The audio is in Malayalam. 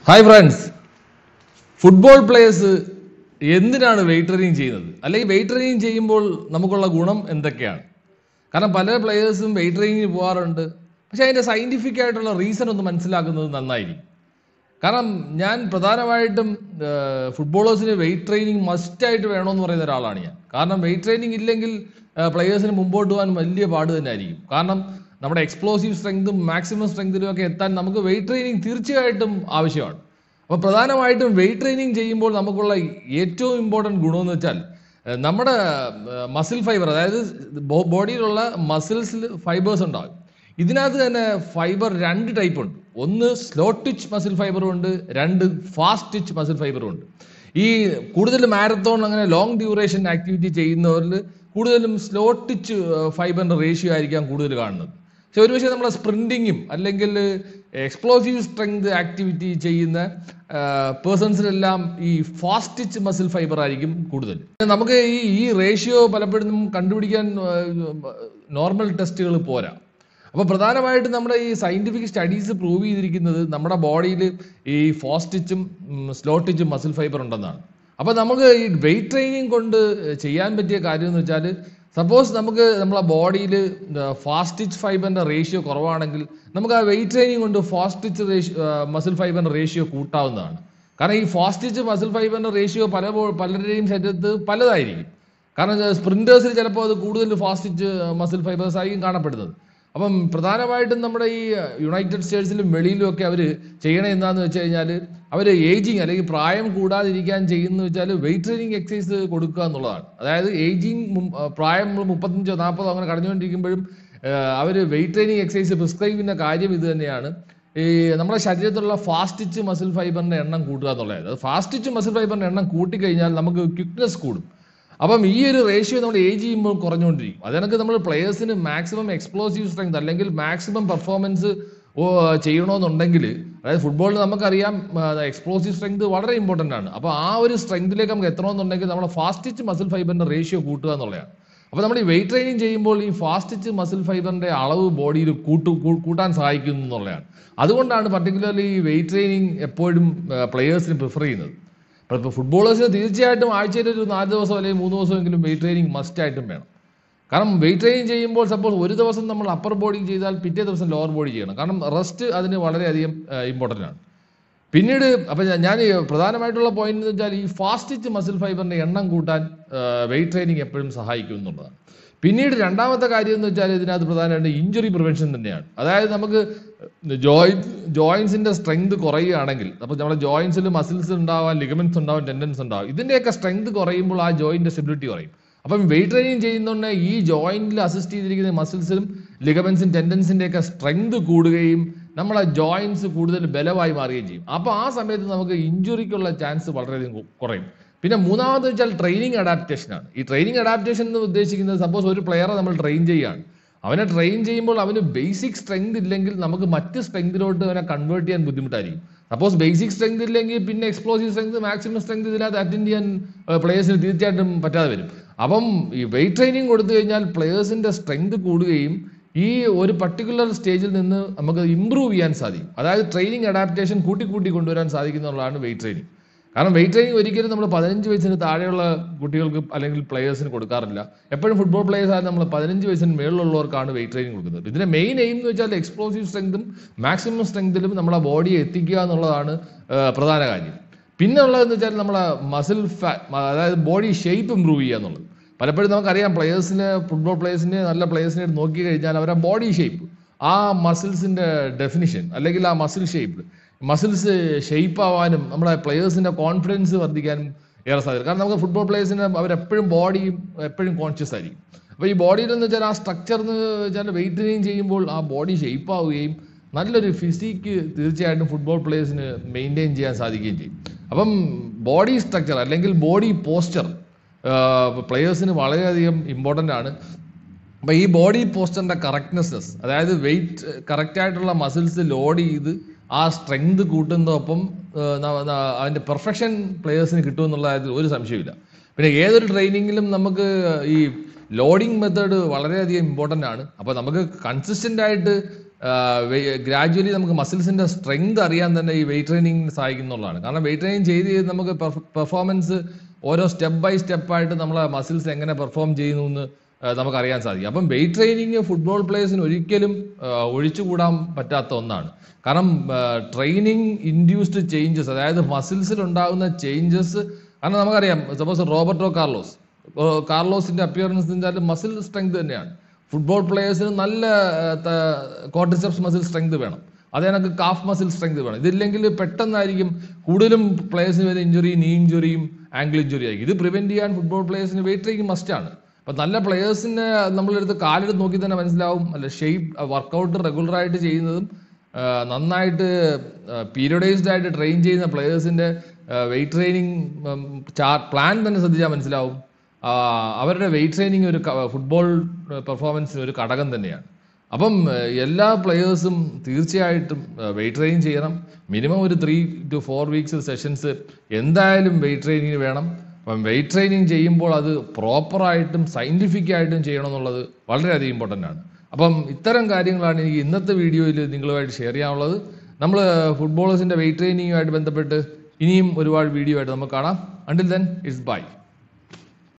ഹായ് ഫ്രണ്ട്സ് ഫുട്ബോൾ പ്ലേയേഴ്സ് എന്തിനാണ് വെയിറ്റ് ട്രെയിനിങ് ചെയ്യുന്നത് അല്ലെങ്കിൽ വെയിറ്റ് ട്രെയിനിങ് ചെയ്യുമ്പോൾ നമുക്കുള്ള ഗുണം എന്തൊക്കെയാണ് കാരണം പല പ്ലേയേഴ്സും വെയിറ്റ് ട്രെയിനിങ്ങിന് പോകാറുണ്ട് പക്ഷെ അതിൻ്റെ സയൻറ്റിഫിക് ആയിട്ടുള്ള റീസൺ ഒന്ന് മനസ്സിലാക്കുന്നത് നന്നായിരിക്കും കാരണം ഞാൻ പ്രധാനമായിട്ടും ഫുട്ബോളേഴ്സിന് വെയിറ്റ് ട്രെയിനിങ് മസ്റ്റായിട്ട് വേണമെന്ന് പറയുന്ന ഒരാളാണ് ഞാൻ കാരണം വെയിറ്റ് ട്രെയിനിങ് ഇല്ലെങ്കിൽ പ്ലേയേഴ്സിന് മുമ്പോട്ട് പോകാൻ വലിയ പാട് തന്നെ ആയിരിക്കും കാരണം നമ്മുടെ എക്സ്പ്ലോസീവ് സ്ട്രെങ്തും മാക്സിമം സ്ട്രെങ്തിലും ഒക്കെ എത്താൻ നമുക്ക് വെയിറ്റ് ട്രെയിനിങ് തീർച്ചയായിട്ടും ആവശ്യമാണ് അപ്പോൾ പ്രധാനമായിട്ടും വെയിറ്റ് ട്രെയിനിങ് ചെയ്യുമ്പോൾ നമുക്കുള്ള ഏറ്റവും ഇമ്പോർട്ടൻറ്റ് ഗുണമെന്ന് വെച്ചാൽ ഏഹ് നമ്മുടെ മസിൽ ഫൈബർ അതായത് ബോ- ബോഡിയിലുള്ള മസിൽസിൽ ഫൈബേഴ്സ് ഉണ്ടാകും ഇതിനകത്ത് തന്നെ ഫൈബർ രണ്ട് ടൈപ്പ് ഉണ്ട് ഒന്ന് സ്ലോ ടിച്ച് മസിൽ ഫൈബറും ഉണ്ട് രണ്ട് ഫാസ്റ്റ് ടിച്ച് മസിൽ ഫൈബറും ഉണ്ട് ഈ കൂടുതൽ മാരത്തോൺ അങ്ങനെ ലോങ് ഡ്യൂറേഷൻ ആക്ടിവിറ്റി ചെയ്യുന്നവരിൽ കൂടുതലും സ്ലോ ടിച്ച് ഫൈബറിന്റെ റേഷ്യോ ആയിരിക്കാം കൂടുതൽ കാണുന്നത് പക്ഷെ ഒരുപക്ഷെ നമ്മളെ സ്പ്രിന്റിങ്ങും അല്ലെങ്കിൽ എക്സ്പ്ലോസീവ് സ്ട്രെങ്ത് ആക്ടിവിറ്റി ചെയ്യുന്ന പേഴ്സൺസിലെല്ലാം ഈ ഫാസ്റ്റ് ടിച്ച് മസിൽ ഫൈബർ ആയിരിക്കും കൂടുതൽ നമുക്ക് ഈ ഈ റേഷ്യോ പലപ്പോഴും കണ്ടുപിടിക്കാൻ നോർമൽ ടെസ്റ്റുകൾ പോരാ അപ്പോൾ പ്രധാനമായിട്ടും നമ്മുടെ ഈ സയന്റിഫിക് സ്റ്റഡീസ് പ്രൂവ് ചെയ്തിരിക്കുന്നത് നമ്മുടെ ബോഡിയിൽ ഈ ഫോസ്റ്റിച്ചും സ്ലോ ടിച്ചും മസിൽ ഫൈബർ ഉണ്ടെന്നാണ് അപ്പോൾ നമുക്ക് ഈ വെയിറ്റ് ട്രെയിനിങ് കൊണ്ട് ചെയ്യാൻ പറ്റിയ കാര്യം എന്ന് വെച്ചാൽ സപ്പോസ് നമുക്ക് നമ്മളെ ബോഡിയിൽ ഫാസ്റ്റ് ടിച്ച് ഫൈബറിന്റെ റേഷ്യോ കുറവാണെങ്കിൽ നമുക്ക് ആ വെയിറ്റ് ട്രെയിനിങ് കൊണ്ട് ഫാസ്റ്റ് ടിച്ച് റേഷ്യോ മസിൽ ഫൈബറിന്റെ റേഷ്യോ കൂട്ടാവുന്നതാണ് കാരണം ഈ ഫാസ്റ്റ് ടിച്ച് മസിൽ ഫൈബറിന്റെ റേഷ്യോ പല ബോ- പലരുടെയും ശരീരത്ത് പലതായിരിക്കും കാരണം സ്പ്രിന്റേഴ്സിൽ ചിലപ്പോൾ അത് കൂടുതൽ ഫാസ്റ്റ് ടിച്ച് മസിൽ ഫൈബേഴ്സ് ആയിരിക്കും കാണപ്പെടുന്നത് അപ്പം പ്രധാനമായിട്ടും നമ്മുടെ ഈ യുണൈറ്റഡ് സ്റ്റേറ്റ്സിലും വെളിയിലും ഒക്കെ അവർ ചെയ്യണത് എന്താന്ന് വെച്ച് കഴിഞ്ഞാൽ അവർ ഏജിങ് അല്ലെങ്കിൽ പ്രായം കൂടാതിരിക്കാൻ ചെയ്യുന്ന വെച്ചാൽ വെയിറ്റ് ട്രെയിനിങ് എക്സസൈസ് കൊടുക്കുക എന്നുള്ളതാണ് അതായത് ഏജിങ് പ്രായം നമ്മൾ മുപ്പത്തഞ്ചോ നാൽപ്പതോ അങ്ങനെ കടന്നുകൊണ്ടിരിക്കുമ്പോഴും അവർ വെയിറ്റ് ട്രെയിനിങ് എക്സസൈസ് പ്രിസ്ക്രൈബ് ചെയ്യുന്ന കാര്യം ഇത് തന്നെയാണ് ഈ നമ്മുടെ ശരീരത്തിലുള്ള ഫാസ്റ്റിച്ച് മസിൽ ഫൈബറിന്റെ എണ്ണം കൂട്ടുക എന്നുള്ളത് അത് ഫാസ്റ്റിച്ച് മസിൽ ഫൈബറിന്റെ എണ്ണം കൂട്ടിക്കഴിഞ്ഞാൽ നമുക്ക് ക്വിക്നെസ് കൂടും അപ്പം ഈ ഒരു റേഷ്യോ നമ്മൾ ഏജ് ചെയ്യുമ്പോൾ കുറഞ്ഞുകൊണ്ടിരിക്കും അതിനൊക്കെ നമ്മൾ പ്ലേയേഴ്സിന് മാക്സിമം എക്സ്പ്ലോസീവ് സ്ട്രെങ്ത് അല്ലെങ്കിൽ മാക്സിമം പെർഫോമൻസ് ചെയ്യണമെന്നുണ്ടെങ്കിൽ അതായത് ഫുട്ബോളിൽ നമുക്കറിയാം എക്സ്പ്ലോസീവ് സ്ട്രെങ്ത് വളരെ ഇമ്പോർട്ടൻ്റ് ആണ് അപ്പോൾ ആ ഒരു സ്ട്രെങ്തിലേക്ക് നമുക്ക് എത്തണമെന്നുണ്ടെങ്കിൽ നമ്മുടെ ഫാസ്റ്റിച്ച് മസിൽ ഫൈബറിന്റെ റേഷ്യോ കൂട്ടുക എന്നുള്ളതാണ് അപ്പോൾ നമ്മൾ ഈ വെയിറ്റ് ട്രെയിനിങ് ചെയ്യുമ്പോൾ ഈ ഫാസ്റ്റിച്ച് മസിൽ ഫൈബറിന്റെ അളവ് ബോഡിയിൽ കൂട്ടു കൂ- കൂട്ടാൻ സഹായിക്കുന്നു എന്നുള്ളതാണ് അതുകൊണ്ടാണ് പർട്ടിക്കുലർലി ഈ വെയിറ്റ് ട്രെയിനിങ് എപ്പോഴും പ്ലേയേഴ്സിന് പ്രിഫർ ചെയ്യുന്നത് അപ്പോൾ ഇപ്പോൾ ഫുട്ബോളേഴ്സിന് തീർച്ചയായിട്ടും ആഴ്ചയിൽ ഒരു നാല് ദിവസം അല്ലെങ്കിൽ മൂന്ന് ദിവസമെങ്കിലും വെയിറ്റ് ട്രെയിനിങ് മസ്റ്റ് ആയിട്ടും വേണം കാരണം വെയിറ്റ് ട്രെയിനിങ് ചെയ്യുമ്പോൾ സപ്പോസ് ഒരു ദിവസം നമ്മൾ അപ്പർ ബോഡി ചെയ്താൽ പിറ്റേ ദിവസം ലോവർ ബോഡി ചെയ്യണം കാരണം റെസ്റ്റ് അതിന് വളരെയധികം ഇമ്പോർട്ടൻ്റ് ആണ് പിന്നീട് അപ്പം ഞാൻ ഈ പ്രധാനമായിട്ടുള്ള പോയിന്റ് എന്ന് വെച്ചാൽ ഈ ഫാസ്റ്റിച്ച് മസിൽ ഫൈബറിന്റെ എണ്ണം കൂട്ടാൻ വെയിറ്റ് ട്രെയിനിങ് എപ്പോഴും സഹായിക്കും എന്നുള്ളതാണ് പിന്നീട് രണ്ടാമത്തെ കാര്യം എന്ന് വെച്ചാൽ ഇതിനകത്ത് പ്രധാനമായിട്ട് ഇഞ്ചുറി പ്രിവെൻഷൻ തന്നെയാണ് അതായത് നമുക്ക് ജോയിൻ ജോയിൻസിന്റെ സ്ട്രെങ്ത് കുറയുകയാണെങ്കിൽ അപ്പോൾ നമ്മുടെ ജോയിൻസിൽ മസിൽസ് ഉണ്ടാവാൻ ലിഗമെന്റ്സ് ഉണ്ടാവാൻ ടെൻഡൻസ് ഉണ്ടാവും ഇതിന്റെയൊക്കെ സ്ട്രെങ്ത് കുറയുമ്പോൾ ആ ജോയിന്റെ സ്റ്റെബിലിറ്റി കുറയും അപ്പം വെയിറ്റ് ട്രെയിനിങ് ചെയ്യുന്നതുകൊണ്ട് ഈ ജോയിന്റിൽ അസിസ്റ്റ് ചെയ്തിരിക്കുന്ന മസിൽസിലും ലിഗമെന്റ്സും ടെൻഡൻസിന്റെ ഒക്കെ സ്ട്രെങ്ത് കൂടുകയും നമ്മളെ ജോയിന്റ്സ് കൂടുതൽ ബലമായി മാറുകയും ചെയ്യും അപ്പോൾ ആ സമയത്ത് നമുക്ക് ഇഞ്ചുറിക്കുള്ള ചാൻസ് വളരെയധികം കു- കുറയും പിന്നെ മൂന്നാമത് വെച്ചാൽ ട്രെയിനിങ് അഡാപ്റ്റേഷൻ ആണ് ഈ ട്രെയിനിങ് അഡാപ്റ്റേഷൻ എന്ന് ഉദ്ദേശിക്കുന്നത് സപ്പോസ് ഒരു പ്ലെയറെ നമ്മൾ ട്രെയിൻ ചെയ്യുകയാണ് അവനെ ട്രെയിൻ ചെയ്യുമ്പോൾ അവന് ബേസിക് സ്ട്രെങ്ത് ഇല്ലെങ്കിൽ നമുക്ക് മറ്റ് സ്ട്രെങ്തിലോട്ട് അവനെ കൺവേർട്ട് ചെയ്യാൻ ബുദ്ധിമുട്ടായിരിക്കും സപ്പോസ് ബേസിക് സ്ട്രെങ്ത് ഇല്ലെങ്കിൽ പിന്നെ എക്സ്പ്ലോസീവ് സ്ട്രെങ്ത് മാക്സിമം സ്ട്രെങ്ത് ഇതിനകത്ത് അറ്റൻഡ് ചെയ്യാൻ പ്ലേയേഴ്സിന് തീർച്ചയായിട്ടും പറ്റാതെ വരും അപ്പം ഈ വെയിറ്റ് ട്രെയിനിങ് കൊടുത്തു കഴിഞ്ഞാൽ പ്ലേയേഴ്സിന്റെ സ്ട്രെങ്ത് കൂടുകയും ഈ ഒരു പർട്ടിക്കുലർ സ്റ്റേജിൽ നിന്ന് നമുക്ക് ഇമ്പ്രൂവ് ചെയ്യാൻ സാധിക്കും അതായത് ട്രെയിനിങ് അഡാപ്റ്റേഷൻ കൂട്ടി കൂട്ടി കൊണ്ടുവരാൻ സാധിക്കുന്നുള്ളതാണ് വെയിറ്റ് ട്രെയിനിങ് കാരണം വെയിറ്റ് ട്രെയിനിങ് ഒരിക്കലും നമ്മൾ പതിനഞ്ച് വയസ്സിന് താഴെയുള്ള കുട്ടികൾക്ക് അല്ലെങ്കിൽ പ്ലേയേഴ്സിന് കൊടുക്കാറില്ല എപ്പോഴും ഫുട്ബോൾ പ്ലേയേഴ്സ് ആയാലും നമ്മൾ പതിനഞ്ച് വയസ്സിന് മേളിലുള്ളവർക്കാണ് വെയിറ്റ് ട്രെയിനിങ് കൊടുക്കുന്നത് ഇതിന്റെ മെയിൻ എയിം എന്ന് വെച്ചാൽ എക്സ്പ്ലോസീവ് സ്ട്രെങ്തും മാക്സിമം സ്ട്രെങ്തിലും നമ്മളെ ബോഡിയെ എത്തിക്കുക എന്നുള്ളതാണ് ആ, പ്രധാന കാര്യം പിന്നെ ഉള്ളതെന്ന് വെച്ചാൽ നമ്മളെ മസിൽ അതായത് ബോഡി ഷേപ്പ് ഇമ്പ്രൂവ് ചെയ്യുക എന്നുള്ളത് പലപ്പോഴും നമുക്കറിയാം പ്ലേയേഴ്സിനെ ഫുട്ബോൾ പ്ലേയേഴ്സിനെ നല്ല പ്ലേയേഴ്സിനെ നോക്കി കഴിഞ്ഞാൽ അവരുടെ ബോഡി ഷേപ്പ് ആ മസിൽസിന്റെ ഡെഫിനിഷൻ അല്ലെങ്കിൽ ആ മസിൽ ഷേപ്പ് മസിൽസ് ഷേപ്പ് ആവാനും നമ്മുടെ പ്ലേയേഴ്സിന്റെ കോൺഫിഡൻസ് വർദ്ധിക്കാനും ഏറെ സാധ്യത കാരണം നമുക്ക് ഫുട്ബോൾ പ്ലേയേഴ്സിന് അവരെപ്പോഴും ബോഡിയും എപ്പോഴും കോൺഷ്യസ് ആയിരിക്കും അപ്പോൾ ഈ ബോഡിയിൽ എന്ന് വെച്ചാൽ ആ സ്ട്രക്ചർ എന്ന് വെച്ചാൽ വെയിറ്റ് ട്രെയിനിങ് ചെയ്യുമ്പോൾ ആ ബോഡി ഷേപ്പ് ആവുകയും നല്ലൊരു ഫിസിക്ക് തീർച്ചയായിട്ടും ഫുട്ബോൾ പ്ലേയേഴ്സിന് മെയിൻറ്റെയിൻ ചെയ്യാൻ സാധിക്കുകയും ചെയ്യും അപ്പം ബോഡി സ്ട്രക്ചർ അല്ലെങ്കിൽ ബോഡി പോസ്ചർ പ്ലേയേഴ്സിന് വളരെയധികം ഇമ്പോർട്ടൻ്റ് ആണ് അപ്പൊ ഈ ബോഡി പോസ്റ്ററിന്റെ കറക്റ്റ്നെസ്നെസ് അതായത് വെയിറ്റ് കറക്റ്റ് ആയിട്ടുള്ള മസിൽസ് ലോഡ് ചെയ്ത് ആ സ്ട്രെങ്ത് കൂട്ടുന്നതൊപ്പം ഏഹ്, ന- ന- അതിന്റെ പെർഫെക്ഷൻ പ്ലേയേഴ്സിന് കിട്ടുമെന്നുള്ള കാര്യത്തിൽ ഒരു സംശയമില്ല പിന്നെ ഏതൊരു ട്രെയിനിങ്ങിലും നമുക്ക് ഈ ലോഡിംഗ് മെത്തേഡ് വളരെയധികം ഇമ്പോർട്ടൻ്റ് ആണ് അപ്പോൾ നമുക്ക് കൺസിസ്റ്റന്റ് ആയിട്ട് ഗ്രാജുവലി നമുക്ക് മസിൽസിന്റെ സ്ട്രെങ്ത് അറിയാൻ തന്നെ ഈ വെയിറ്റ് ട്രെയിനിങ് സഹായിക്കുന്നുള്ളതാണ് കാരണം വെയിറ്റ് ട്രെയിനിങ് ചെയ്ത് ചെയ്ത് നമുക്ക് പെർഫോമൻസ് ഓരോ സ്റ്റെപ്പ് ബൈ സ്റ്റെപ്പ് ആയിട്ട് നമ്മളെ മസിൽസ് എങ്ങനെ പെർഫോം ചെയ്യുന്നു എന്ന് ആ, നമുക്ക് അറിയാൻ സാധിക്കും അപ്പം വെയിറ്റ് ട്രെയിനിങ് ഫുട്ബോൾ പ്ലേയേഴ്സിന് ഒരിക്കലും ആ, ഒഴിച്ചുകൂടാൻ പറ്റാത്ത ഒന്നാണ് കാരണം ട്രെയിനിങ് ഇൻഡ്യൂസ്ഡ് ചേഞ്ചസ് അതായത് മസിൽസിൽ ഉണ്ടാകുന്ന ചേഞ്ചസ് കാരണം നമുക്കറിയാം സപ്പോസ് റോബർട്ടോ കാർലോസ് ഇപ്പോ കാർലോസിന്റെ അപ്പിയറൻസ് മസിൽ സ്ട്രെങ്ത് തന്നെയാണ് ഫുട്ബോൾ പ്ലേയേഴ്സിന് നല്ല കോർട്ടിസെപ്സ് മസിൽ സ്ട്രെങ്ത് വേണം അതേ കണക്ക് കാഫ് മസിൽ സ്ട്രെങ്ത് വേണം ഇതില്ലെങ്കിൽ പെട്ടെന്നായിരിക്കും കൂടുതലും പ്ലേയേഴ്സിന് വരുന്ന ഇഞ്ചുറി നീ ഇഞ്ചുറിയും ആംഗിൾ ഇഞ്ചുറി ആയിരിക്കും ഇത് പ്രിവെന്റ് ചെയ്യാൻ ഫുട്ബോൾ പ്ലേയേഴ്സിന് വെയിറ്റ് ട്രെയിനിങ് മസ്റ്റാണ് അപ്പൊ നല്ല പ്ലേയേഴ്സിനെ നമ്മളെടുത്ത് കാലെടുത്ത് നോക്കി തന്നെ മനസ്സിലാവും അല്ല ഷെയ്പ്പ് വർക്കൗട്ട് റെഗുലർ ആയിട്ട് ചെയ്യുന്നതും ആ, നന്നായിട്ട് പീരിയഡൈസ്ഡ് ആയിട്ട് ട്രെയിൻ ചെയ്യുന്ന പ്ലേയേഴ്സിന്റെ വെയിറ്റ് ട്രെയിനിങ് പ്ലാൻ തന്നെ ശ്രദ്ധിച്ചാൽ മനസ്സിലാവും ആ, അവരുടെ വെയിറ്റ് ട്രെയിനിങ് ഒരു ഫുട്ബോൾ പെർഫോമൻസിന് ഒരു ഘടകം തന്നെയാണ് അപ്പം ഏഹ്, എല്ലാ പ്ലെയേഴ്സും തീർച്ചയായിട്ടും വെയിറ്റ് ട്രെയിൻ ചെയ്യണം മിനിമം ഒരു three to four weeks sessions എന്തായാലും വെയിറ്റ് ട്രെയിനിങ് വേണം അപ്പം വെയിറ്റ് ട്രെയിനിങ് ചെയ്യുമ്പോൾ അത് പ്രോപ്പറായിട്ടും സയൻറ്റിഫിക് ആയിട്ടും ചെയ്യണം എന്നുള്ളത് വളരെയധികം ഇമ്പോർട്ടൻ്റ് ആണ് അപ്പം ഇത്തരം കാര്യങ്ങളാണ് എനിക്ക് ഇന്നത്തെ വീഡിയോയിൽ നിങ്ങളുമായിട്ട് ഷെയർ ചെയ്യാനുള്ളത് നമ്മൾ ഫുട്ബോളേഴ്സിൻ്റെ വെയിറ്റ് ട്രെയിനിങ്ങുമായിട്ട് ബന്ധപ്പെട്ട് ഇനിയും ഒരുപാട് വീഡിയോ ആയിട്ട് നമുക്ക് കാണാം അണ്ടിൽ ദെൻ ഇറ്റ്സ് ബൈ